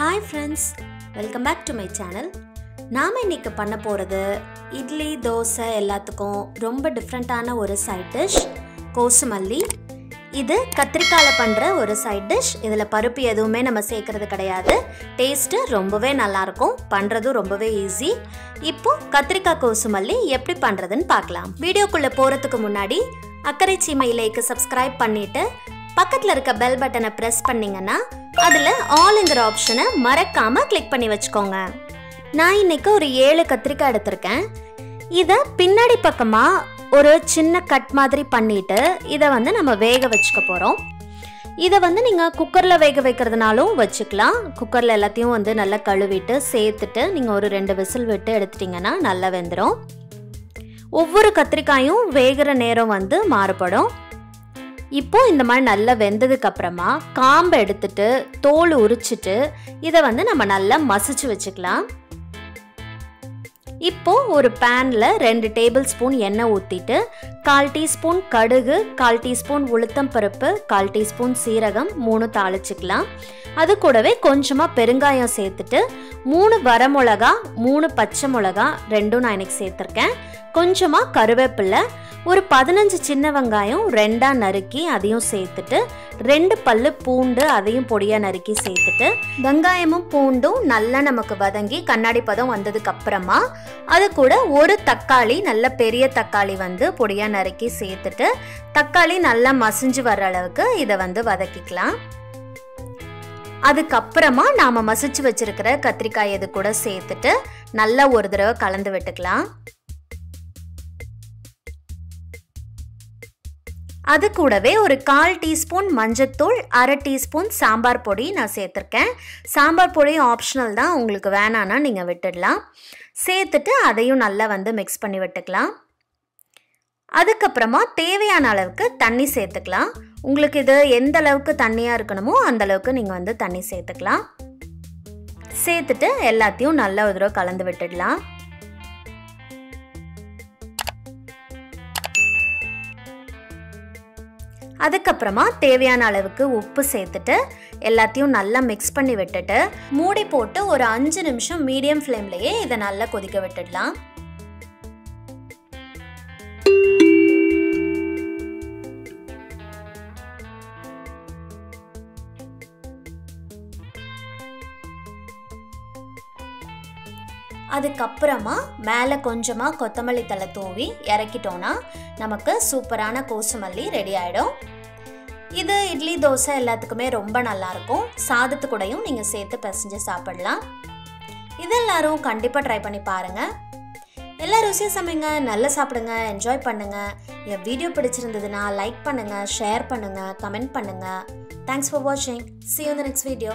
hi friends welcome back to my channel நாம் இன்னைக்கு பண்ண போகிறது இட்லி தோசை எல்லாத்துக்கும் ரொம்ப டிஃப்ரெண்ட்டான ஒரு சைட் டிஷ் கோசுமல்லி இது கத்திரிக்காயில் பண்ணுற ஒரு சைட் டிஷ் இதில் பருப்பு எதுவுமே நம்ம சேர்க்கறது கிடையாது டேஸ்ட்டு ரொம்பவே நல்லாயிருக்கும் பண்ணுறதும் ரொம்பவே ஈஸி இப்போ கத்திரிக்காய் கோசுமல்லி எப்படி பண்ணுறதுன்னு பார்க்கலாம் வீடியோக்குள்ளே போகிறதுக்கு முன்னாடி அக்கறை சீமையிலேக்கு சப்ஸ்கிரைப் பண்ணிவிட்டு பக்கத்தில் இருக்க பெல் பட்டனை ப்ரெஸ் பண்ணிங்கன்னா அதில் ஆல்ங்கிற ஆப்ஷனை மறக்காமல் கிளிக் பண்ணி வச்சுக்கோங்க நான் இன்னைக்கு ஒரு ஏழு கத்திரிக்காய் எடுத்திருக்கேன் இதை பின்னாடி பக்கமாக ஒரு சின்ன கட் மாதிரி பண்ணிட்டு இதை வந்து நம்ம வேக வச்சுக்க போகிறோம் இதை வந்து நீங்கள் குக்கரில் வேக வைக்கிறதுனாலும் வச்சுக்கலாம் குக்கரில் எல்லாத்தையும் வந்து நல்லா கழுவிட்டு சேர்த்துட்டு நீங்கள் ஒரு ரெண்டு விசில் விட்டு எடுத்துட்டிங்கன்னா நல்லா வெந்துடும் ஒவ்வொரு கத்திரிக்காயும் வேகிற நேரம் வந்து மாறுபடும் இப்போ இந்த மாதிரி நல்லா வெந்ததுக்கு அப்புறமா காம்பை எடுத்துட்டு தோல் உரிச்சிட்டு இதை வந்து நம்ம நல்லா மசிச்சு வச்சுக்கலாம் இப்போ ஒரு பேனில் ரெண்டு டேபிள் ஸ்பூன் எண்ணெய் ஊற்றிட்டு கால் டீஸ்பூன் கடுகு கால் டீஸ்பூன் உளுத்தம் பருப்பு கால் டீஸ்பூன் சீரகம் மூணு தாளிச்சுக்கலாம் அது கூடவே கொஞ்சமாக பெருங்காயம் சேர்த்துட்டு மூணு வரமிளகா மூணு பச்சை மிளகா ரெண்டும் நான் இன்னைக்கு சேர்த்துருக்கேன் கொஞ்சமாக கருவேப்பிலை ஒரு பதினஞ்சு சின்ன வெங்காயம் ரெண்டாக நறுக்கி அதையும் சேர்த்துட்டு ரெண்டு பல்லு பூண்டு அதையும் பொடியாக நறுக்கி சேர்த்துட்டு வெங்காயமும் பூண்டும் நல்லா நமக்கு வதங்கி கண்ணாடி பதம் வந்ததுக்கு அப்புறமா அது கூட ஒரு தக்காளி நல்ல பெரிய தக்காளி வந்து பொடியாக நறுக்கி சேர்த்துட்டு தக்காளி நல்லா மசிஞ்சு வர்ற அளவுக்கு இதை வந்து வதக்கிக்கலாம் அதுக்கப்புறமா நாம் மசிச்சு வச்சிருக்கிற கத்திரிக்காய் இது கூட சேர்த்துட்டு நல்லா ஒரு தடவை கலந்து விட்டுக்கலாம் அது கூடவே ஒரு கால் டீஸ்பூன் மஞ்சத்தூள் அரை டீஸ்பூன் சாம்பார் பொடி நான் சேர்த்துருக்கேன் சாம்பார் பொடி ஆப்ஷனல் தான் உங்களுக்கு வேணான்னா நீங்கள் விட்டுடலாம் சேர்த்துட்டு அதையும் நல்லா வந்து மிக்ஸ் பண்ணி விட்டுக்கலாம் அதுக்கப்புறமா தேவையான அளவுக்கு தண்ணி சேர்த்துக்கலாம் உங்களுக்கு இது எந்த அளவுக்கு தண்ணியாக இருக்கணுமோ அந்த அளவுக்கு நீங்கள் வந்து தண்ணி சேர்த்துக்கலாம் சேர்த்துட்டு எல்லாத்தையும் நல்லா ஒரு தடவை கலந்து விட்டுடலாம் அதுக்கப்புறமா தேவையான அளவுக்கு உப்பு சேர்த்துட்டு எல்லாத்தையும் நல்லா மிக்ஸ் பண்ணி விட்டுட்டு மூடி போட்டு ஒரு அஞ்சு நிமிஷம் மீடியம் ஃப்ளேம்லேயே இதை நல்லா கொதிக்க விட்டுடலாம் அதுக்கப்புறமா மேலே கொஞ்சமாக கொத்தமல்லி தலை தூவி இறக்கிட்டோன்னா நமக்கு சூப்பரான கோசுமல்லி ரெடி ஆகிடும் இது இட்லி தோசை எல்லாத்துக்குமே ரொம்ப நல்லாயிருக்கும் சாதத்து கூடயும் நீங்கள் சேர்த்து பிசைஞ்சு சாப்பிடலாம் இது எல்லாரும் கண்டிப்பாக ட்ரை பண்ணி பாருங்கள் எல்லா ருசியும் சமைங்க நல்லா சாப்பிடுங்க என்ஜாய் பண்ணுங்கள் என் வீடியோ பிடிச்சிருந்ததுன்னா லைக் பண்ணுங்கள் ஷேர் பண்ணுங்கள் கமெண்ட் பண்ணுங்கள் தேங்க்ஸ் ஃபார் வாட்சிங் see you the next video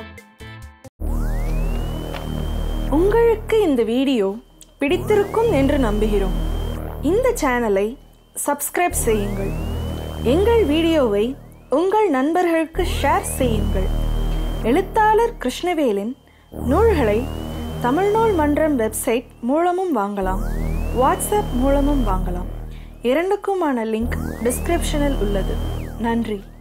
உங்களுக்கு இந்த வீடியோ பிடித்திருக்கும் என்று நம்புகிறோம் இந்த சேனலை சப்ஸ்கிரைப் செய்யுங்கள் எங்கள் வீடியோவை உங்கள் நண்பர்களுக்கு ஷேர் செய்யுங்கள் எழுத்தாளர் கிருஷ்ணவேலின் நூல்களை தமிழ்நூல் மன்றம் வெப்சைட் மூலமும் வாங்கலாம் வாட்ஸ்அப் மூலமும் வாங்கலாம் இரண்டுக்குமான லிங்க் டிஸ்கிரிப்ஷனில் உள்ளது நன்றி